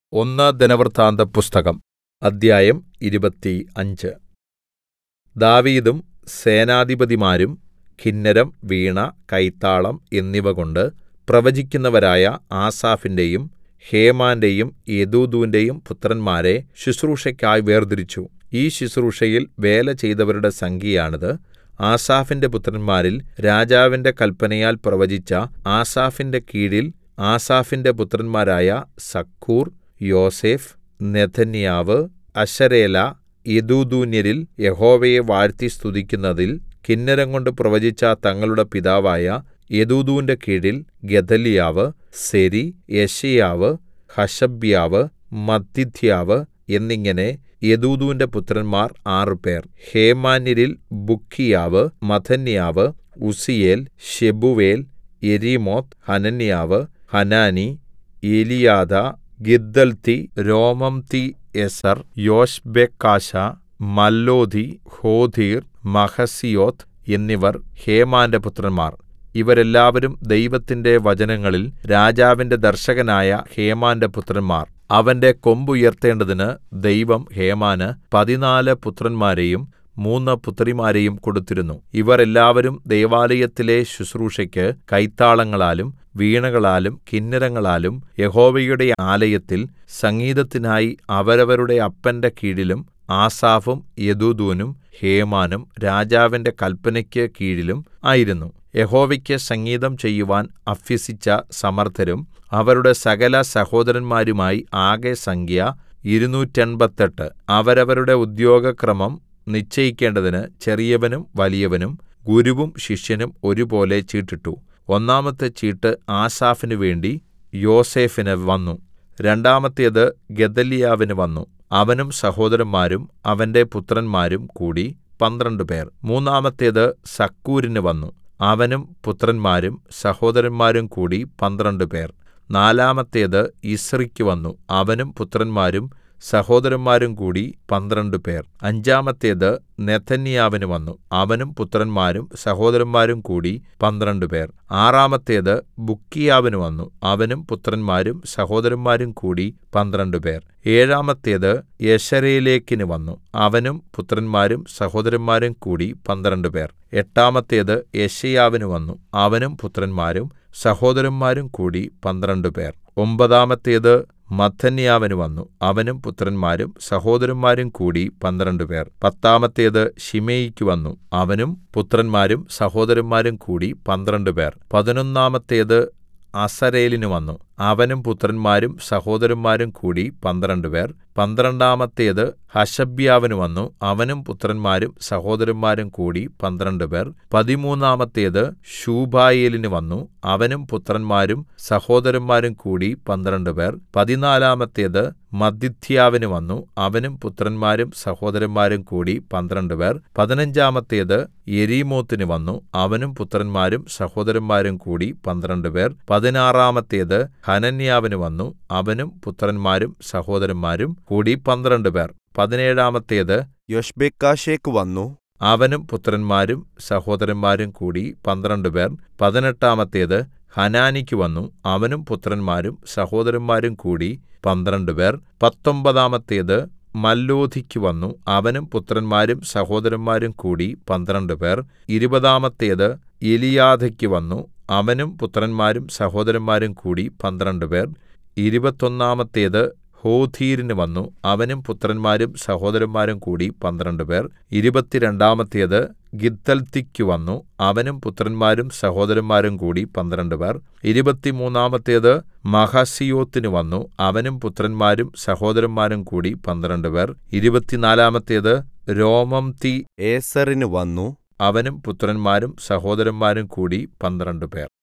ഒന്ന് ദിനവൃത്താന്തപുസ്തകം അദ്ധ്യായം ഇരുപത്തി അഞ്ച് ദാവീദും സേനാധിപതിമാരും കിന്നരം വീണ കൈത്താളം എന്നിവകൊണ്ട് പ്രവചിക്കുന്നവരായ ആസാഫിന്റെയും ഹേമാന്റെയും യെദൂഥൂന്റെയും പുത്രന്മാരെ ശുശ്രൂഷയ്ക്കായി വേർതിരിച്ചു ഈ ശുശ്രൂഷയിൽ വേല ചെയ്തവരുടെ സംഖ്യയാണിത് ആസാഫിന്റെ പുത്രന്മാരിൽ രാജാവിന്റെ കല്പനയാൽ പ്രവചിച്ച ആസാഫിന്റെ കീഴിൽ ആസാഫിന്റെ പുത്രന്മാരായ സക്കൂർ യോസേഫ് നെഥന്യാവ് അശരേലാ യെദൂഥൂന്യരിൽ യഹോവയെ വാഴ്ത്തി സ്തുതിക്കുന്നതിൽ കിന്നരംകൊണ്ട് പ്രവചിച്ച തങ്ങളുടെ പിതാവായ യെദൂഥൂന്റെ കീഴിൽ ഗെദല്യാവ് സെരി യെശയ്യാവ് ഹശബ്യാവ് മത്ഥിഥ്യാവ് എന്നിങ്ങനെ യെദൂഥൂന്റെ പുത്രന്മാർ ആറുപേർ ഹേമാന്യരിൽ ബുക്കീയാവ് മത്ഥന്യാവ് ഉസ്സീയേൽ ശെബൂവേൽ യെരീമോത്ത് ഹനന്യാവ് ഹനാനി എലീയാഥാ ഗിദ്ദൽതി രോമംതിഏസെർ യൊശ്ബെക്കാശാ മല്ലോഥി ഹോഥീർ മഹസീയോത്ത് എന്നിവർ ഹേമാന്റെ പുത്രന്മാർ ഇവരെല്ലാവരും ദൈവത്തിന്റെ വചനങ്ങളിൽ രാജാവിന്റെ ദർശകനായ ഹേമാന്റെ പുത്രന്മാർ അവന്റെ കൊമ്പുയർത്തേണ്ടതിന് ദൈവം ഹേമാന് പതിനാല് പുത്രന്മാരെയും മൂന്ന് പുത്രിമാരെയും കൊടുത്തിരുന്നു ഇവർ എല്ലാവരും ദൈവാലയത്തിലെ ശുശ്രൂഷയ്ക്ക് കൈത്താളങ്ങളാലും വീണകളാലും കിന്നരങ്ങളാലും യഹോവയുടെ ആലയത്തിൽ സംഗീതത്തിനായി അവരവരുടെ അപ്പന്റെ കീഴിലും ആസാഫും യെദൂഥൂനും ഹേമാനും രാജാവിന്റെ കല്പനയ്ക്ക് കീഴിലും ആയിരുന്നു യഹോവയ്ക്ക് സംഗീതം ചെയ്യുവാൻ അഭ്യസിച്ച സമർത്ഥരും അവരുടെ സകല സഹോദരന്മാരുമായി ആകെ സംഖ്യ ഇരുനൂറ്റെൺപത്തെട്ട് അവരവരുടെ ഉദ്യോഗക്രമം നിശ്ചയിക്കേണ്ടതിന് ചെറിയവനും വലിയവനും ഗുരുവും ശിഷ്യനും ഒരുപോലെ ചീട്ടിട്ടു ഒന്നാമത്തെ ചീട്ട് ആസാഫിന് വേണ്ടി യോസേഫിന് വന്നു രണ്ടാമത്തേത് ഗെദല്യാവിന് വന്നു അവനും സഹോദരന്മാരും അവന്റെ പുത്രന്മാരും കൂടി പന്ത്രണ്ടുപേർ മൂന്നാമത്തേത് സക്കൂരിന് വന്നു അവനും പുത്രന്മാരും സഹോദരന്മാരും കൂടി പന്ത്രണ്ടുപേർ നാലാമത്തേത് യിസ്രിക്ക് വന്നു അവനും പുത്രന്മാരും സഹോദരന്മാരും കൂടി പന്ത്രണ്ടുപേർ അഞ്ചാമത്തേത് നെഥന്യാവിന് വന്നു അവനും പുത്രന്മാരും സഹോദരന്മാരും കൂടി പന്ത്രണ്ടുപേർ ആറാമത്തേത് ബുക്കീയാവിന് വന്നു അവനും പുത്രന്മാരും സഹോദരന്മാരും കൂടി പന്ത്രണ്ടുപേർ ഏഴാമത്തേത് യെശരേലേക്കിന് വന്നു അവനും പുത്രന്മാരും സഹോദരന്മാരും കൂടി പന്ത്രണ്ടുപേർ എട്ടാമത്തേത് യെശയ്യാവിന് വന്നു അവനും പുത്രന്മാരും സഹോദരന്മാരും കൂടി പന്ത്രണ്ടുപേർ ഒമ്പതാമത്തേത് മത്ഥന്യാവിന് വന്നു അവനും പുത്രന്മാരും സഹോദരന്മാരും കൂടി പന്ത്രണ്ടുപേർ പത്താമത്തേത് ശിമെയിക്ക് വന്നു അവനും പുത്രന്മാരും സഹോദരന്മാരും കൂടി പന്ത്രണ്ടുപേർ പതിനൊന്നാമത്തേത് അസരേലിന് വന്നു അവനും പുത്രന്മാരും സഹോദരന്മാരും കൂടി പന്ത്രണ്ടുപേർ പന്ത്രണ്ടാമത്തേത് ഹശബ്യാവിന് വന്നു അവനും പുത്രന്മാരും സഹോദരന്മാരും കൂടി പന്ത്രണ്ടുപേർ പതിമൂന്നാമത്തേത് ശൂബായേലിന് വന്നു അവനും പുത്രന്മാരും സഹോദരന്മാരും കൂടി പന്ത്രണ്ടുപേർ പതിനാലാമത്തേത് മത്ഥിഥ്യാവിന് വന്നു അവനും പുത്രന്മാരും സഹോദരന്മാരും കൂടി പന്ത്രണ്ടുപേർ പതിനഞ്ചാമത്തേത് യെരീമോത്തിന് വന്നു അവനും പുത്രന്മാരും സഹോദരന്മാരും കൂടി പന്ത്രണ്ടുപേർ പതിനാറാമത്തേത് ഹനന്യാവിന് വന്നു അവനും പുത്രന്മാരും സഹോദരന്മാരും കൂടി പന്ത്രണ്ടുപേർ പതിനേഴാമത്തേത് യൊശ്ബെക്കാശേക്ക് വന്നു അവനും പുത്രന്മാരും സഹോദരന്മാരും കൂടി പന്ത്രണ്ടുപേർ പതിനെട്ടാമത്തേത് ഹനാനിക്ക് വന്നു അവനും പുത്രന്മാരും സഹോദരന്മാരും കൂടി പന്ത്രണ്ടുപേർ പത്തൊമ്പതാമത്തേത് മല്ലോഥിക്ക് വന്നു അവനും പുത്രന്മാരും സഹോദരന്മാരും കൂടി പന്ത്രണ്ടുപേർ ഇരുപതാമത്തേത് എലിയാഥയ്ക്ക് വന്നു അവനും പുത്രന്മാരും സഹോദരന്മാരും കൂടി പന്ത്രണ്ടുപേർ ഇരുപത്തൊന്നാമത്തേത് ഹോഥീരിന് വന്നു അവനും പുത്രന്മാരും സഹോദരന്മാരും കൂടി പന്ത്രണ്ടുപേർ ഇരുപത്തിരണ്ടാമത്തേത് ഗിദ്ദൽതിക്ക് വന്നു അവനും പുത്രന്മാരും സഹോദരന്മാരും കൂടി പന്ത്രണ്ടുപേർ ഇരുപത്തിമൂന്നാമത്തേത് മഹസിയോത്തിന് വന്നു അവനും പുത്രന്മാരും സഹോദരന്മാരും കൂടി പന്ത്രണ്ടുപേർ ഇരുപത്തിനാലാമത്തേത് രോമംതി ഏസറിന് വന്നു അവനും പുത്രന്മാരും സഹോദരന്മാരും കൂടി പന്ത്രണ്ടുപേർ